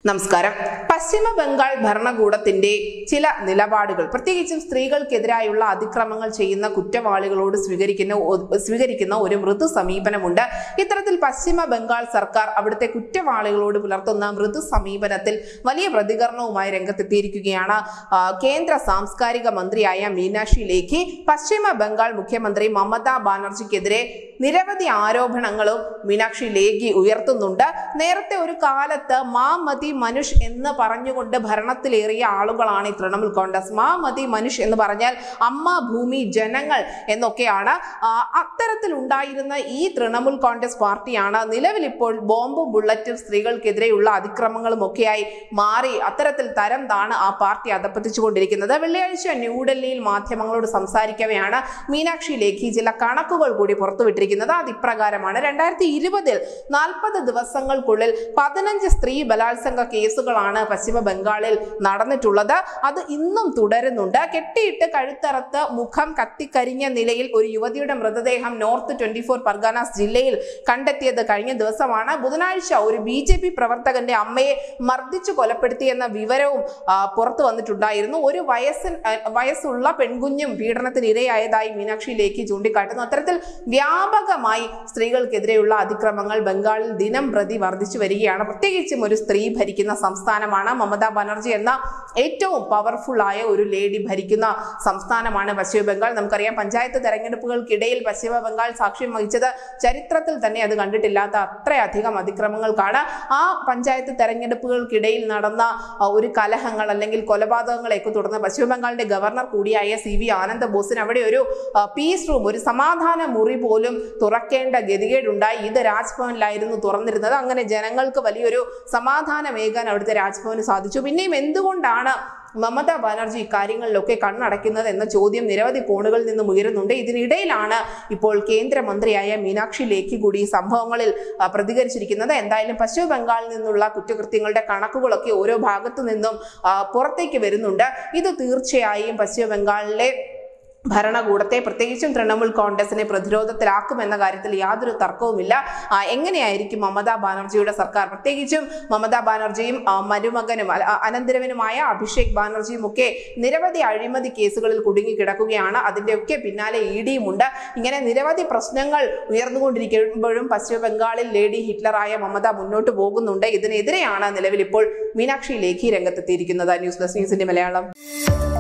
നമസ്കാരം പശ്ചിമ ബംഗാൾ ഭരണകൂടത്തിന്റെ ചില നിലപാടുകൾ പ്രത്യേകിച്ചും സ്ത്രീകൾക്കെതിരായുള്ള അതിക്രമങ്ങൾ ചെയ്യുന്ന കുറ്റവാളികളോട് സ്വീകരിക്കുന്ന ഒ- സ്വീകരിക്കുന്ന ഒരു മൃദു സമീപനമുണ്ട് ഇത്തരത്തിൽ പശ്ചിമ ബംഗാൾ സർക്കാർ അവിടുത്തെ കുറ്റവാളികളോട് പുലർത്തുന്ന മൃദു സമീപനത്തിൽ വലിയ പ്രതികരണവുമായി രംഗത്തെത്തിയിരിക്കുകയാണ് ആ, കേന്ദ്ര സാംസ്കാരിക മന്ത്രിയായ മീനാക്ഷി ലേഖി പശ്ചിമ ബംഗാൾ മുഖ്യമന്ത്രി മമതാ ബാനർജിക്കെതിരെ നിരവധി ആരോപണങ്ങളും മീനാക്ഷി ലേഖി ഉയർത്തുന്നുണ്ട് നേരത്തെ ഒരു കാലത്ത് മാ മതി മനുഷ് എന്ന് പറഞ്ഞുകൊണ്ട് ഭരണത്തിലേറിയ ആളുകളാണ് ഈ തൃണമൂൽ കോൺഗ്രസ് മാ മതി മനുഷ് എന്ന് പറഞ്ഞാൽ അമ്മ ഭൂമി ജനങ്ങൾ എന്നൊക്കെയാണ് ആ, അത്തരത്തിൽ ഉണ്ടായിരുന്ന ഈ തൃണമൂൽ കോൺഗ്രസ് പാർട്ടിയാണ് നിലവിൽ ഇപ്പോൾ ബോംബും ബുള്ളറ്റും സ്ത്രീകൾക്കെതിരെയുള്ള അതിക്രമങ്ങളും ഒക്കെയായി മാറി അത്തരത്തിൽ തരം താണ് ആ പാർട്ടി അധപ്പതിച്ചുകൊണ്ടിരിക്കുന്നത് വെള്ളിയാഴ്ച ന്യൂഡൽഹിയിൽ മാധ്യമങ്ങളോട് സംസാരിക്കവെയാണ് മീനാക്ഷി ലേഖി ചില കണക്കുകൾ കൂടി പുറത്തുവിട്ടിരിക്കുന്നത് അത് ഇപ്രകാരമാണ് രണ്ടായിരത്തി ഇരുപതിൽ നാൽപ്പത് ദിവസങ്ങൾക്കുള്ളിൽ പതിനഞ്ച് സ്ത്രീ ബലാത്സംഗ കേസുകളാണ് പശ്ചിമ ബംഗാളിൽ നടന്നിട്ടുള്ളത് അത് ഇന്നും തുടരുന്നുണ്ട് കെട്ടിയിട്ട് കഴുത്തറത്ത് മുഖം കത്തിക്കരിഞ്ഞ നിലയിൽ ഒരു യുവതിയുടെ മൃതദേഹം നോർത്ത് ട്വന്റി ഫോർ പർഗാനാസ് ജില്ലയിൽ കണ്ടെത്തിയത് കഴിഞ്ഞ ദിവസമാണ് ബുധനാഴ്ച ഒരു ബി ജെ പി പ്രവർത്തകന്റെ അമ്മയെ മർദ്ദിച്ചു കൊലപ്പെടുത്തിയെന്ന വിവരവും ആ, പുറത്തു വന്നിട്ടുണ്ടായിരുന്നു ഒരു വയസ്സിൻ ആ, വയസ്സുള്ള പെൺകുഞ്ഞും പീഡനത്തിന് ഇരയായതായി മീനാക്ഷി ലേഖി ചൂണ്ടിക്കാട്ടുന്നു അത്തരത്തിൽ വ്യാപകമായി സ്ത്രീകൾക്കെതിരെയുള്ള അതിക്രമങ്ങൾ ബംഗാളിൽ ദിനം പ്രതി വർദ്ധിച്ചു വരികയാണ് പ്രത്യേകിച്ചും ഒരു സ്ത്രീ ഭരിക്കുന്ന സംസ്ഥാനമാണ് മമതാ ബാനർജി എന്ന ഏറ്റവും പവർഫുൾ ആയ ഒരു ലേഡി ഭരിക്കുന്ന സംസ്ഥാനമാണ് പശ്ചിമ ബംഗാൾ നമുക്കറിയാം പഞ്ചായത്ത് തെരഞ്ഞെടുപ്പുകൾക്കിടയിൽ പശ്ചിമ ബംഗാൾ സാക്ഷ്യം വഹിച്ചത് ചരിത്രത്തിൽ തന്നെ അത് കണ്ടിട്ടില്ലാത്ത അത്രയധികം അതിക്രമങ്ങൾക്കാണ് ആ പഞ്ചായത്ത് തെരഞ്ഞെടുപ്പുകൾക്കിടയിൽ നടന്ന ആ, ഒരു കലഹങ്ങൾ അല്ലെങ്കിൽ കൊലപാതകങ്ങളെയൊക്കെ തുടർന്ന് പശ്ചിമ ബംഗാളിന്റെ ഗവർണർ കൂടിയായ സി വി ആനന്ദ ബോസിന് അവിടെ ഒരു പീസ് റൂം ഒരു സമാധാന മുറി പോലും തുറക്കേണ്ട ഗതികേടുണ്ടായി ഇത് രാജ്ഭവനിലായിരുന്നു തുറന്നിരുന്നത് അങ്ങനെ ജനങ്ങൾക്ക് വലിയൊരു സമാധാനമേകാൻ അവിടുത്തെ രാജ്ഭവന് സാധിച്ചു പിന്നെയും എന്തുകൊണ്ടാണ് മമതാ ബാനർജി ഇക്കാര്യങ്ങളിലൊക്കെ കണ്ണടയ്ക്കുന്നത് എന്ന ചോദ്യം നിരവധി കോണുകളിൽ നിന്നും ഉയരുന്നുണ്ട് ഇതിനിടയിലാണ് ഇപ്പോൾ കേന്ദ്രമന്ത്രിയായ മീനാക്ഷി ലേഖി കൂടി ഈ സംഭവങ്ങളിൽ ആ, പ്രതികരിച്ചിരിക്കുന്നത് എന്തായാലും പശ്ചിമ ബംഗാളിൽ നിന്നുള്ള കുറ്റകൃത്യങ്ങളുടെ കണക്കുകളൊക്കെ ഓരോ ഭാഗത്തു നിന്നും ആ, പുറത്തേക്ക് വരുന്നുണ്ട് ഇത് തീർച്ചയായും പശ്ചിമ ബംഗാളിലെ ഭരണകൂടത്തെ പ്രത്യേകിച്ചും തൃണമൂൽ കോൺഗ്രസിനെ പ്രതിരോധത്തിലാക്കുമെന്ന കാര്യത്തിൽ യാതൊരു തർക്കവുമില്ല ആ, എങ്ങനെയായിരിക്കും മമതാ ബാനർജിയുടെ സർക്കാർ പ്രത്യേകിച്ചും മമതാ ബാനർജിയും ആ, മരുമകനും അ- അ- അനന്തരവനുമായ അഭിഷേക് ബാനർജിയും ഒക്കെ നിരവധി അഴിമതി കേസുകളിൽ കുടുങ്ങിക്കിടക്കുകയാണ് അതിൻ്റെയൊക്കെ പിന്നാലെ ഇ ഡിയും ഉണ്ട് ഇങ്ങനെ നിരവധി പ്രശ്നങ്ങൾ ഉയർന്നുകൊണ്ടിരിക്കുമ്പോഴും പശ്ചിമ ബംഗാളിൽ ലേഡി ഹിറ്റ്ലറായ മമത മുന്നോട്ട് പോകുന്നുണ്ട് ഇതിനെതിരെയാണ് നിലവിൽ ഇപ്പോൾ മീനാക്ഷി ലേഖി രംഗത്തെത്തിയിരിക്കുന്നത് ന്യൂസ് ഡെസ്ക് ന്യൂസിന്റെ മലയാളം